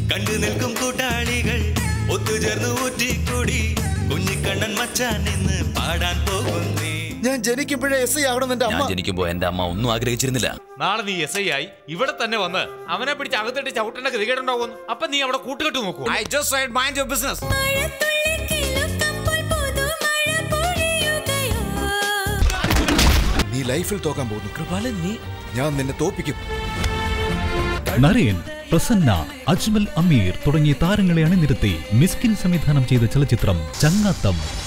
കണ്ടു നിൽക്കും കൂട്ടാളികൾ ഒത്തുചേർന്ന് ഊറ്റിക്കൂടി കുഞ്ഞിക്കണ്ണൻ മച്ചാൻ എന്ന് പാടാൻ പോകുന്നേ ഞാൻ ജനിക്കുമ്പോഴേ എസ് ഐ ആകണം എന്റെ ഞാൻ അമ്മ ജനിക്കുമ്പോ എന്റെ അമ്മ ഒന്നും ആഗ്രഹിച്ചിരുന്നില്ല നാളെ നീ എസ് ഐ ആയി ഇവിടെ തന്നെ വന്ന് അവനെ പിടിച്ച് അകത്തിട്ട് ചവിട്ടേണ്ട ഗതികേടുണ്ടാവുന്നു അപ്പൊ നീ അവിടെ കൂട്ടുകെട്ട് നോക്കൂ I just side mind your business നീ ലൈഫിൽ തോക്കാൻ പോകുന്നു കൃപാലൻ നീ ഞാൻ നിന്നെ തോപ്പിക്കും നരേൻ പ്രസന്ന അജ്മൽ അമീർ തുടങ്ങിയ താരങ്ങളെ അണിനിരത്തി മിസ്കിൻ സംവിധാനം ചെയ്ത ചലച്ചിത്രം ചങ്ങാത്തം